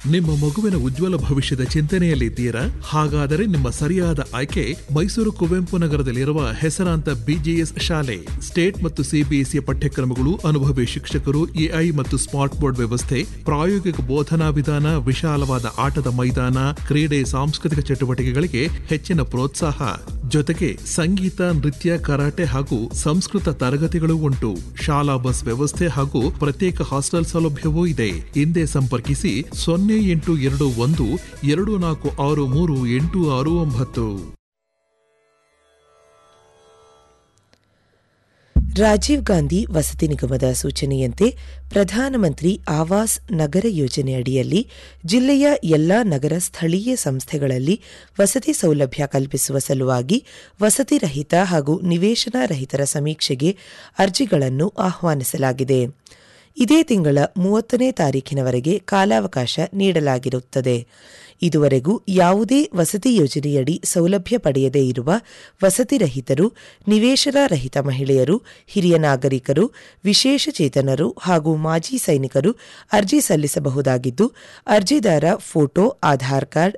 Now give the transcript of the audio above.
ನಿಮ್ಮ ಮಗುವಿನ ಉಜ್ವಲ ಭವಿಷ್ಯದ ಚಿಂತನೆಯಲ್ಲಿದ್ದೀರಾ ಹಾಗಾದರೆ ನಿಮ್ಮ ಸರಿಯಾದ ಆಯ್ಕೆ ಮೈಸೂರು ಕುವೆಂಪು ನಗರದಲ್ಲಿರುವ ಹೆಸರಾಂತ ಬಿಜಿಎಸ್ ಶಾಲೆ ಸ್ಟೇಟ್ ಮತ್ತು ಸಿಬಿಎಸ್ಇ ಪಠ್ಯಕ್ರಮಗಳು ಅನುಭವಿ ಶಿಕ್ಷಕರು ಎಐ ಮತ್ತು ಸ್ಮಾರ್ಟ್ ಬೋರ್ಡ್ ವ್ಯವಸ್ಥೆ ಪ್ರಾಯೋಗಿಕ ಬೋಧನಾ ವಿಧಾನ ವಿಶಾಲವಾದ ಆಟದ ಮೈದಾನ ಕ್ರೀಡೆ ಸಾಂಸ್ಕೃತಿಕ ಚಟುವಟಿಕೆಗಳಿಗೆ ಹೆಚ್ಚಿನ ಪ್ರೋತ್ಸಾಹ ಜೊತೆಗೆ ಸಂಗೀತ ನೃತ್ಯ ಕರಾಟೆ ಹಾಗೂ ಸಂಸ್ಕೃತ ತರಗತಿಗಳು ಉಂಟು ಶಾಲಾ ಬಸ್ ವ್ಯವಸ್ಥೆ ಹಾಗೂ ಪ್ರತ್ಯೇಕ ಹಾಸ್ಟೆಲ್ ಸೌಲಭ್ಯವೂ ಇದೆ ಹಿಂದೆ ಸಂಪರ್ಕಿಸಿ ಸೊನ್ನೆ ಎಂಟು ಎರಡು ಒಂದು ಎರಡು ನಾಲ್ಕು ಆರು ಮೂರು ಎಂಟು ಆರು ಒಂಬತ್ತು ರಾಜೀವ್ ಗಾಂಧಿ ವಸತಿ ನಿಗಮದ ಸೂಚನೆಯಂತೆ ಪ್ರಧಾನಮಂತ್ರಿ ಆವಾಸ್ ನಗರ ಯೋಜನೆ ಅಡಿಯಲ್ಲಿ ಜಿಲ್ಲೆಯ ಎಲ್ಲಾ ನಗರ ಸ್ಥಳೀಯ ಸಂಸ್ಥೆಗಳಲ್ಲಿ ವಸತಿ ಸೌಲಭ್ಯ ಕಲ್ಪಿಸುವ ಸಲುವಾಗಿ ವಸತಿ ರಹಿತ ಹಾಗೂ ನಿವೇಶನ ರಹಿತರ ಸಮೀಕ್ಷೆಗೆ ಅರ್ಜಿಗಳನ್ನು ಆಹ್ವಾನಿಸಲಾಗಿದೆ ಇದೇ ತಿಂಗಳ ಮೂವತ್ತನೇ ತಾರೀಖಿನವರೆಗೆ ಕಾಲಾವಕಾಶ ನೀಡಲಾಗಿರುತ್ತದೆ ಇದುವರೆಗೂ ಯಾವುದೇ ವಸತಿ ಯೋಜನೆಯಡಿ ಸೌಲಭ್ಯ ಪಡೆಯದೇ ಇರುವ ವಸತಿ ರಹಿತರು ನಿವೇಶನ ರಹಿತ ಮಹಿಳೆಯರು ಹಿರಿಯ ನಾಗರಿಕರು ವಿಶೇಷ ಚೇತನರು ಹಾಗೂ ಮಾಜಿ ಸೈನಿಕರು ಅರ್ಜಿ ಸಲ್ಲಿಸಬಹುದಾಗಿದ್ದು ಅರ್ಜಿದಾರ ಫೋಟೋ ಆಧಾರ್ ಕಾರ್ಡ್